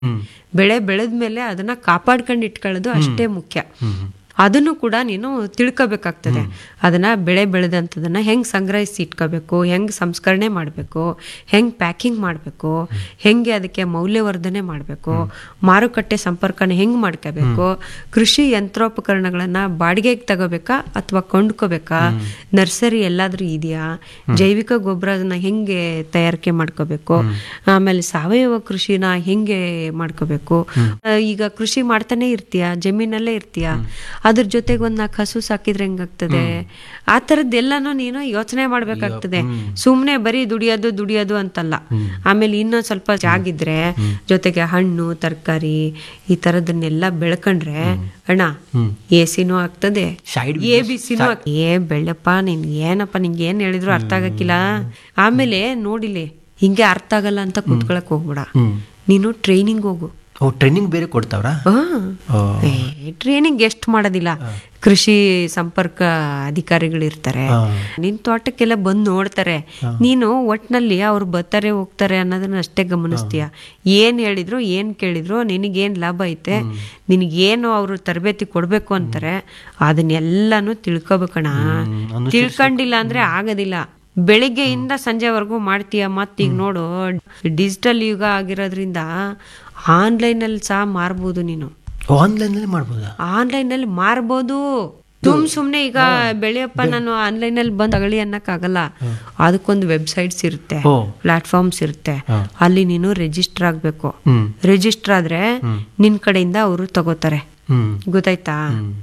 ಬೆಳೆ ಬೆಳೆದ್ಮೇಲೆ ಅದನ್ನ ಕಾಪಾಡ್ಕೊಂಡು ಇಟ್ಕೊಳ್ಳೋದು ಅಷ್ಟೇ ಮುಖ್ಯ ಅದನ್ನು ಕೂಡ ನೀನು ತಿಳ್ಕೊಬೇಕಾಗ್ತದೆ ಅದನ್ನ ಬೆಳೆ ಬೆಳೆದಂಥದನ್ನ ಹೆಂಗ್ ಸಂಗ್ರಹಿಸಿ ಇಟ್ಕೋಬೇಕು ಹೆಂಗ್ ಸಂಸ್ಕರಣೆ ಮಾಡಬೇಕು ಹೆಂಗ್ ಪ್ಯಾಕಿಂಗ್ ಮಾಡಬೇಕು ಹೆಂಗೆ ಅದಕ್ಕೆ ಮೌಲ್ಯವರ್ಧನೆ ಮಾಡಬೇಕು ಮಾರುಕಟ್ಟೆ ಸಂಪರ್ಕನ ಹೆಂಗ್ ಮಾಡ್ಕೋಬೇಕು ಕೃಷಿ ಯಂತ್ರೋಪಕರಣಗಳನ್ನ ಬಾಡಿಗೆಗೆ ತಗೋಬೇಕಾ ಅಥವಾ ಕೊಂಡ್ಕೋಬೇಕಾ ನರ್ಸರಿ ಎಲ್ಲಾದ್ರೂ ಇದೆಯಾ ಜೈವಿಕ ಗೊಬ್ಬರನ ಹೆಂಗೆ ತಯಾರಿಕೆ ಮಾಡ್ಕೋಬೇಕು ಆಮೇಲೆ ಸಾವಯವ ಕೃಷಿನ ಹೆಂಗೆ ಮಾಡ್ಕೋಬೇಕು ಆ, ಈಗ ಕೃಷಿ ಮಾಡ್ತಾನೆ ಇರ್ತೀಯ ಜಮೀನಲ್ಲೇ ಇರ್ತೀಯ ಅದ್ರ ಜೊತೆಗೆ ಒಂದ್ ನಾಲ್ಕು ಹಸು ಸಾಕಿದ್ರೆ ಹೆಂಗಾಗ್ತದೆ ಆ ಥರದ್ದೆಲ್ಲಾನು ನೀನು ಯೋಚನೆ ಮಾಡ್ಬೇಕಾಗ್ತದೆ ಸುಮ್ನೆ ಬರೀ ದುಡಿಯೋದು ದುಡಿಯೋದು ಅಂತಲ್ಲ ಆಮೇಲೆ ಇನ್ನೊಂದ್ ಸ್ವಲ್ಪ ಜಾಗಿದ್ರೆ ಜೊತೆಗೆ ಹಣ್ಣು ತರಕಾರಿ ಈ ತರದನ್ನೆಲ್ಲ ಬೆಳ್ಕೊಂಡ್ರೆ ಅಣ್ಣ ಎ ಸಿನೂ ಆಗ್ತದೆ Side ಎ ಬಿ ಸಿನೂ ಏ ಬೆಳ್ಳಪ್ಪ ನಿನ್ ಏನಪ್ಪ ನಿಂಗೆ ಏನ್ ಹೇಳಿದ್ರು ಅರ್ಥ ಆಗಕ್ಕಿಲ್ಲ ಆಮೇಲೆ ನೋಡಿಲಿ ಹಿಂಗೆ ಅರ್ಥ ಆಗಲ್ಲ ಅಂತ ಕೂತ್ಕೊಳಕ್ ಹೋಗ್ಬೇಡ ನೀನು ಟ್ರೈನಿಂಗ್ ಹೋಗು ಓ ಟ್ರೈನಿಂಗ್ ಬೇರೆ ಕೊಡ್ತಾವ್ರಾ ಓ. ಟ್ರೈನಿಂಗ್ ಎಷ್ಟು ಮಾಡೋದಿಲ್ಲ ಕೃಷಿ ಸಂಪರ್ಕ ಅಧಿಕಾರಿಗಳು ಇರ್ತಾರೆ ಹಾ. ನಿನ್ ತೋಟಕ್ಕೆಲ್ಲ ಬಂದು ನೋಡ್ತಾರೆ ನೀನು ಒಟ್ನಲ್ಲಿ ಅವ್ರು ಬರ್ತಾರೆ ಹೋಗ್ತಾರೆ ಅನ್ನೋದನ್ನ ಅಷ್ಟೇ ಗಮನಿಸ್ತೀಯ ಏನ್ ಹೇಳಿದ್ರು ಏನ್ ಕೇಳಿದ್ರು ನಿನಗೇನ್ ಲಾಭ ಐತೆ ನಿನಗೇನು ಅವರು ತರಬೇತಿ ಕೊಡ್ಬೇಕು ಅಂತಾರೆ ಅದನ್ನೆಲ್ಲಾನು ತಿಳ್ಕೊಬೇಕಣ ತಿಳ್ಕೊಂಡಿಲ್ಲ ಅಂದ್ರೆ ಆಗೋದಿಲ್ಲ ಬೆಳಿಗ್ಗೆಯಿಂದ ಸಂಜೆವರೆಗೂ ಮಾಡ್ತೀಯ ಮತ್ತೀಗ ನೋಡು ಡಿಜಿಟಲ್ ಯುಗ ಆಗಿರೋದ್ರಿಂದ ಆನ್ಲೈನಲ್ಲಿ ಸಹ ಮಾರ್ಬೋದು ನೀನು ಆನ್ಲೈನ್ ಅಲ್ಲಿ ಮಾಡ್ಬೋದಾ ಆನ್ಲೈನ್ ಅಲ್ಲಿ ಮಾರ್ಬೋದು ಸುಮ್ ಸುಮ್ನೆ ಈಗ ಬೆಳೆಯಪ್ಪ ನಾನು ಆನ್ಲೈನ್ ಅಲ್ಲಿ ಬಂದ್ ತಗೊಳ್ಳಿ ಅನ್ನಕ್ಕಾಗಲ್ಲ ಅದಕ್ಕೊಂದು ವೆಬ್ಸೈಟ್ಸ್ ಇರುತ್ತೆ ಓ. ಪ್ಲಾಟ್ಫಾರ್ಮ್ಸ್ ಇರುತ್ತೆ ಅಲ್ಲಿ ನೀನು ರಿಜಿಸ್ಟರ್ ಆಗ್ಬೇಕು ಹ್ಮ್ ರಿಜಿಸ್ಟರ್ ಆದ್ರೆ ನಿನ್ ಕಡೆಯಿಂದ ಅವರು ತಗೋತಾರೆ ಹ್ಮ್ ಗೊತ್ತಾಯ್ತಾ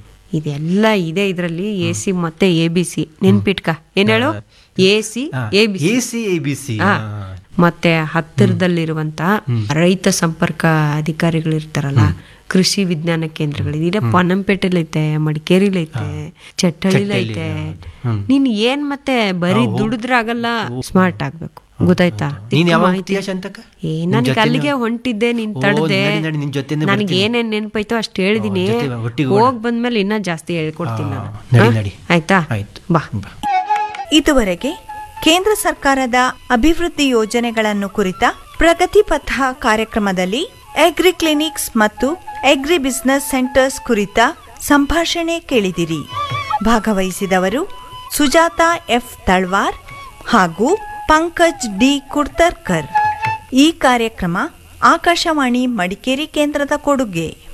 ಇದೆಲ್ಲ ಇದೆ ಇದ್ರಲ್ಲಿ ಎ ಸಿ ಮತ್ತೆ ಎ ಬಿ ಸಿ ನೆನ್ಪಿಟ್ಕ ಏನ್ ಹೇಳು A C A B C A C A B C ಮತ್ತೆ ಹತ್ತಿರದಲ್ಲಿರುವಂತ ರೈತ ಸಂಪರ್ಕ ಅಧಿಕಾರಿಗಳು ಇರ್ತಾರಲ್ಲ ಕೃಷಿ ವಿಜ್ಞಾನ ಕೇಂದ್ರಗಳು ಇದೆ ಪೊನ್ನಂಪೇಟೆಲೈತೆ ಮಡಿಕೇರಿಲೈತೆ ಚಟ್ಟಳ್ಳಿಲೈತೆ ನೀನ್ ಏನ್ ಮತ್ತೆ ಬರೀ ದುಡಿದ್ರಾಗಲ್ಲ ಸ್ಮಾರ್ಟ್ ಆಗ್ಬೇಕು ಗೊತ್ತಾಯ್ತಾ ನೀನ್ ಯಾವಾಗ ಮಾಹಿತಿ- ಹೋಗ್ತೀಯ ಶಾಂತಕ್ಕ? ಏ ನಿನ್ ನನ್ಗೆ ಜೊತೆನೇ- ಅಲ್ಲಿಗೆ ಹೊಂಟಿದ್ದೆ ನೀನ್ ಓ, ತಡದೆ ನಡಿ, ನಡಿ, ನಿನ್ ಜೊತೆನೇ ನನಗೆ ಬರ್ತೀನಿ. ಏನೇನ್ ನೆನಪೈತೋ ಅಷ್ಟು ಹೇಳಿದೀನಿ ಓ, ಜೊತೆ ಒಟ್ಟಿಗೆ ಹೋಗ್ ಬಂದ್ಮೇಲೆ ಇನ್ನ ಜಾಸ್ತಿ ಹೇಳ್ಕೊಡ್ತೀನಿ ಆ, ನಾನು ನಡಿ, ಹಾ? ನಡಿ. ಆಯ್ತಾ ಆಯ್ತು. ಬಾ ಬಾ. ಇದುವರೆಗೆ ಕೇಂದ್ರ ಸರ್ಕಾರದ ಅಭಿವೃದ್ಧಿ ಯೋಜನೆಗಳನ್ನು ಕುರಿತ ಪ್ರಗತಿ ಪಥ ಕಾರ್ಯಕ್ರಮದಲ್ಲಿ ಅಗ್ರಿ ಕ್ಲಿನಿಕ್ಸ್ ಮತ್ತು ಅಗ್ರಿ ಬಿಸಿನೆಸ್ ಸೆಂಟರ್ಸ್ ಕುರಿತ ಸಂಭಾಷಣೆ ಕೇಳಿದಿರಿ ಭಾಗವಹಿಸಿದವರು ಸುಜಾತ ಎಫ್ ತಳ್ವಾರ್ ಹಾಗೂ ಪಂಕಜ್ ಡಿ ಕುಡ್ತರ್ಕರ್ ಈ ಕಾರ್ಯಕ್ರಮ ಆಕಾಶವಾಣಿ ಮಡಿಕೇರಿ ಕೇಂದ್ರದ ಕೊಡುಗೆ